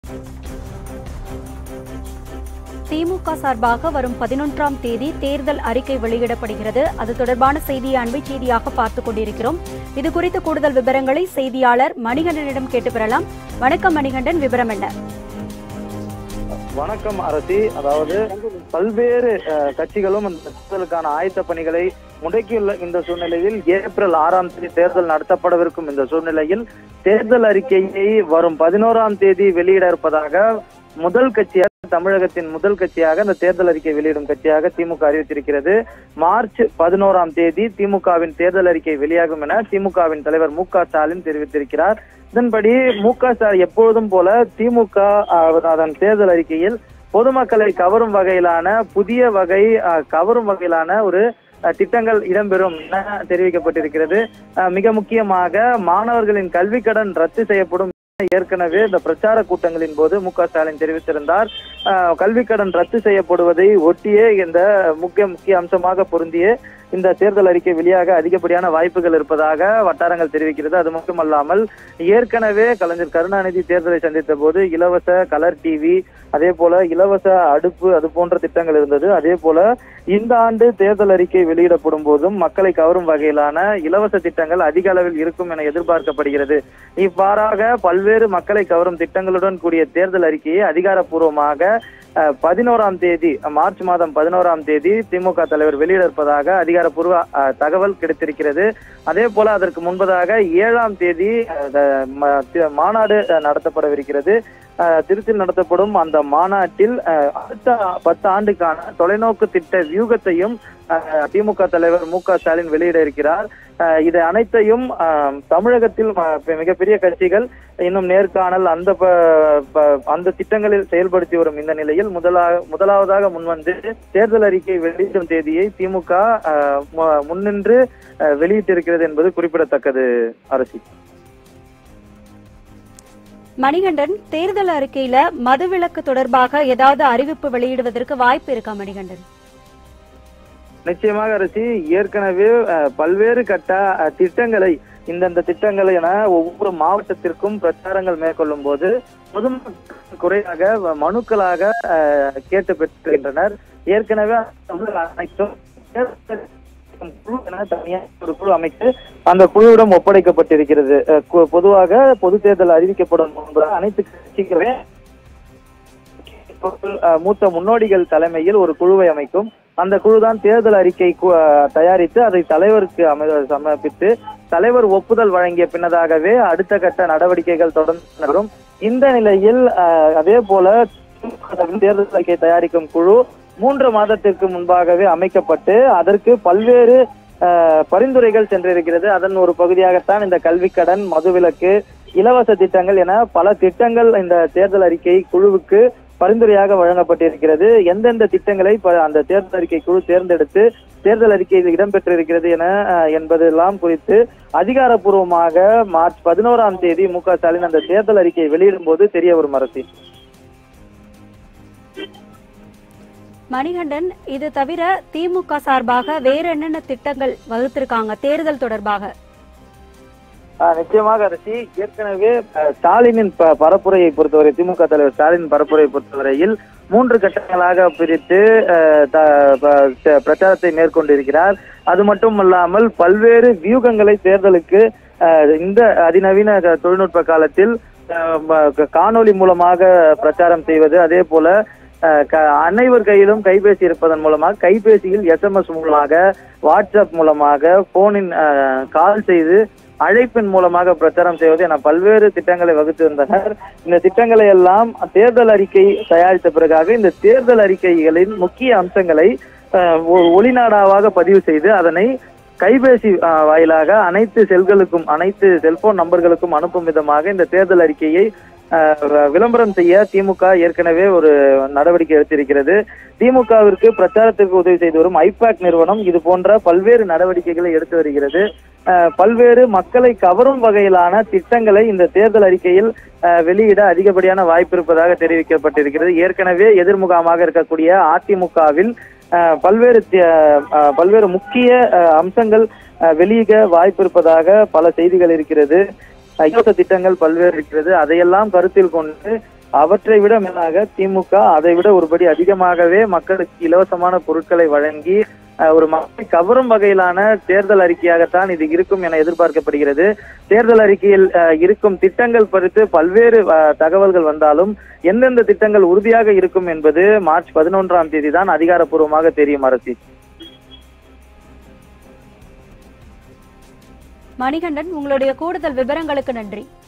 திமுக சார்பாக வரும் பதினொன்றாம் தேதி தேர்தல் அறிக்கை வெளியிடப்படுகிறது அது தொடர்பான செய்தியை அண்மை செய்தியாக பார்த்துக் கொண்டிருக்கிறோம் இது குறித்து கூடுதல் விவரங்களை செய்தியாளர் மணிகண்டனிடம் கேட்டு பெறலாம் வணக்கம் மணிகண்டன் விவரம் என்ன வணக்கம் அரசி அதாவது பல்வேறு அஹ், கட்சிகளும் இந்த தேர்தலுக்கான ஆயத்த பணிகளை முடக்கியுள்ள இந்த சூழ்நிலையில் ஏப்ரல் ஆறாம் தேதி தேர்தல் நடத்தப்படவிருக்கும் இந்த சூழ்நிலையில் தேர்தல் அறிக்கையை வரும் பதினோராம் தேதி வெளியிட இருப்பதாக முதல் கட்சியாக தமிழகத்தின் முதல் கட்சியாக இந்த தேர்தல் அறிக்கை வெளியிடும் கட்சியாக திமுக அறிவித்திருக்கிறது மார்ச் பதினோராம் தேதி திமுகவின் தேர்தல் அறிக்கை வெளியாகும் என திமுகவின் தலைவர் மு க ஸ்டாலின் தெரிவித்திருக்கிறார் இதன்படி மு க ஸ்டாலின் எப்பொழுதும் போல திமுக அஹ், அதன் தேர்தல் அறிக்கையில் பொதுமக்களை கவரும் வகையிலான புதிய வகை அஹ், கவரும் வகையிலான ஒரு அஹ், திட்டங்கள் இடம்பெறும் என தெரிவிக்கப்பட்டிருக்கிறது அஹ், மிக முக்கியமாக மாணவர்களின் கல்வி கடன் ரத்து செய்யப்படும் என ஏற்கனவே இந்த பிரச்சார கூட்டங்களின் போது மு க ஸ்டாலின் தெரிவித்திருந்தார் அஹ், கல்வி கடன் ரத்து செய்யப்படுவதை ஒட்டியே இந்த முக்கிய முக்கிய அம்சமாக பொருந்திய இந்த தேர்தல் அறிக்கை வெளியாக அதிகப்படியான வாய்ப்புகள் இருப்பதாக வட்டாரங்கள் தெரிவிக்கிறது அது மட்டுமல்லாமல் ஏற்கனவே கலைஞர் கருணாநிதி தேர்தலை சந்தித்த போது இலவச கலர் டிவி அதே போல இலவச அடுப்பு அது போன்ற திட்டங்கள் இருந்தது அதே போல இந்த ஆண்டு தேர்தல் அறிக்கை வெளியிடப்படும் போதும் மக்களை கவரும் வகையிலான இலவச திட்டங்கள் அதிக அளவில் இருக்கும் என எதிர்பார்க்கப்படுகிறது இவ்வாறாக பல்வேறு மக்களை கவரும் திட்டங்களுடன் கூடிய தேர்தல் அறிக்கையை அதிகாரப்பூர்வமாக அஹ், பதினோராம் தேதி மார்ச் மாதம் பதினோராம் தேதி திமுக தலைவர் வெளியிட இருப்பதாக அதிகாரப்பூர்வ அஹ், தகவல் கிடைத்திருக்கிறது அதே போல அதற்கு முன்பதாக ஏழாம் தேதி அஹ், த- ம- தி- மாநாடு அஹ், நடத்தப்படவிருக்கிறது அஹ், திருச்சியில் நடத்தப்படும் அந்த மாநாட்டில் அஹ், அடுத்த பத்து ஆண்டுக்கான தொலைநோக்கு திட்ட வியூகத்தையும் அஹ், திமுக தலைவர் மு க ஸ்டாலின் வெளியிட இருக்கிறார் அஹ், இது அனைத்தையும் அஹ், தமிழகத்தில் ம- மிகப்பெரிய கட்சிகள் இன்னும் நேர்காணல் அந்த ப- ப- அந்த திட்டங்களில் செயல்படுத்தி வரும் இந்த நிலையில் முதலாக முதலாவதாக முன்வந்து தேர்தல் அறிக்கை வெளியிடும் தேதியை திமுக அஹ், மு- முன்னின்று அஹ், வெளியிட்டிருக்கிறது என்பது குறிப்பிடத்தக்கது அரசி மணிகண்டன் தேர்தல் அறிக்கையில மதுவிலக்கு தொடர்பாக ஏதாவது அறிவிப்பு வெளியிடுவதற்கு வாய்ப்பு இருக்கா மணிகண்டன் நிச்சயமாக அரசி ஏற்கனவே அஹ், பல்வேறு கட்ட அஹ், திட்டங்களை இந்தந்த திட்டங்கள் என ஒவ்வொரு மாவட்டத்திற்கும் பிரச்சாரங்கள் மேற்கொள்ளும் போது பொதுமக்கள் குறையாக மனுக்களாக அஹ், கேட்டு பெற்றிருக்கின்றனர் ஏற்கனவே அந்த அனைத்தும் குழு என தனியாக ஒரு குழு அமைத்து அந்த குழுவிடம் ஒப்படைக்கப்பட்டிருக்கிறது அஹ், கு- பொதுவாக பொது தேர்தல் அறிவிக்கப்படும் முன்பு அனைத்து கட்சிகளுமே அஹ், மூத்த முன்னோடிகள் தலைமையில் ஒரு குழுவை அமைக்கும் அந்த குழுதான் தேர்தல் அறிக்கை கு- அஹ், தயாரித்து அதை தலைவருக்கு அமை சமர்ப்பித்து தலைவர் ஒப்புதல் வழங்கிய பின்னதாகவே அடுத்த கட்ட நடவடிக்கைகள் தொடர்ந்து நகரும் இந்த நிலையில் அஹ், அதே போல தேர்தல் அறிக்கை தயாரிக்கும் குழு மூன்று மாதத்திற்கு முன்பாகவே அமைக்கப்பட்டு அதற்கு பல்வேறு அஹ், பரிந்துரைகள் சென்றிருக்கிறது அதன் ஒரு பகுதியாகத்தான் இந்த கல்விக்கடன் மதுவிலக்கு இலவச திட்டங்கள் என பல திட்டங்கள் இந்த தேர்தல் அறிக்கை குழுவுக்கு பரிந்துரையாக வழங்கப்பட்டிருக்கிறது எந்தெந்த திட்டங்களை ப- அந்த தேர்தல் அறிக்கை குழு தேர்ந்தெடுத்து தேர்தல் அறிக்கையில் இடம்பெற்றிருக்கிறது என அஹ், என்பதெல்லாம் குறித்து அதிகாரப்பூர்வமாக மார்ச் பதினோராம் தேதி மு க ஸ்டாலின் அந்த தேர்தல் அறிக்கையை வெளியிடும் போது தெரிய வரும் அரசி மணிகண்டன் இது தவிர திமுக சார்பாக வேற என்னென்ன திட்டங்கள் வகுத்திருக்காங்க தேர்தல் தொடர்பாக ஆஹ் நிச்சயமாக அரசி ஏற்கனவே அஹ், ஸ்டாலினின் ப- பரப்புரையை பொறுத்தவரை திமுக தலைவர் ஸ்டாலின் பரப்புரையை பொறுத்தவரையில் மூன்று கட்டங்களாக பிரித்து அஹ், த- ப- ச- பிரச்சாரத்தை மேற்கொண்டிருக்கிறார் அது மட்டும் அல்லாமல் பல்வேறு வியூகங்களை தேர்தலுக்கு அஹ், இந்த அதிநவீன க- தொழில்நுட்ப காலத்தில் அஹ், ம- காணொளி மூலமாக பிரச்சாரம் செய்வது அதே போல அஹ், க- அனைவர் கையிலும் கைபேசி இருப்பதன் மூலமாக கைபேசியில் எஸ்எம்எஸ் மூலமாக வாட்ஸ்அப் மூலமாக போனின் கால் செய்து அழைப்பின் மூலமாக பிரச்சாரம் செய்வது என பல்வேறு திட்டங்களை வகுத்திருந்தனர் இந்த திட்டங்களை எல்லாம் தேர்தல் அறிக்கை தயாரித்த பிறகாக இந்த தேர்தல் அறிக்கைகளின் முக்கிய அம்சங்களை அஹ், ஒ- ஒளிநாடாவாக பதிவு செய்து அதனை கைபேசி அஹ், வாயிலாக அனைத்து செல்களுக்கும் அனைத்து செல்போன் நம்பர்களுக்கும் அனுப்பும் விதமாக இந்த தேர்தல் அறிக்கையை அஹ், விளம்பரம் செய்ய திமுக ஏற்கனவே ஒரு நடவடிக்கை எடுத்திருக்கிறது திமுகவிற்கு பிரச்சாரத்திற்கு உதவி செய்து வரும் ஐபாக் நிறுவனம் இது போன்ற பல்வேறு நடவடிக்கைகளை எடுத்து வருகிறது அஹ், பல்வேறு மக்களை கவரும் வகையிலான திட்டங்களை இந்த தேர்தல் அறிக்கையில் அஹ், வெளியிட அதிகப்படியான வாய்ப்பு இருப்பதாக தெரிவிக்கப்பட்டிருக்கிறது ஏற்கனவே எதிர்முகமாக இருக்கக்கூடிய அதிமுகவில் அஹ், பல்வேறு தி- அஹ், பல்வேறு முக்கிய அஹ், அம்சங்கள் அஹ், வெளியிட வாய்ப்பு இருப்பதாக பல செய்திகள் இருக்கிறது இலவச திட்டங்கள் பல்வேறு இருக்கிறது அதையெல்லாம் கருத்தில் கொண்டு அவற்றை விட மேலாக திமுக அதை விட ஒருபடி அதிகமாகவே மக்களுக்கு இலவசமான பொருட்களை வழங்கி அஹ், ஒரு மக்களை கவரும் வகையிலான தேர்தல் அறிக்கையாகத்தான் இது இருக்கும் என எதிர்பார்க்கப்படுகிறது தேர்தல் அறிக்கையில் அஹ், இருக்கும் திட்டங்கள் குறித்து பல்வேறு அஹ், தகவல்கள் வந்தாலும் எந்தெந்த திட்டங்கள் உறுதியாக இருக்கும் என்பது மார்ச் பதினொன்றாம் தேதி தான் அதிகாரப்பூர்வமாக தெரியும் அரசி மணிகண்டன் உங்களுடைய கூடுதல் விவரங்களுக்கு நன்றி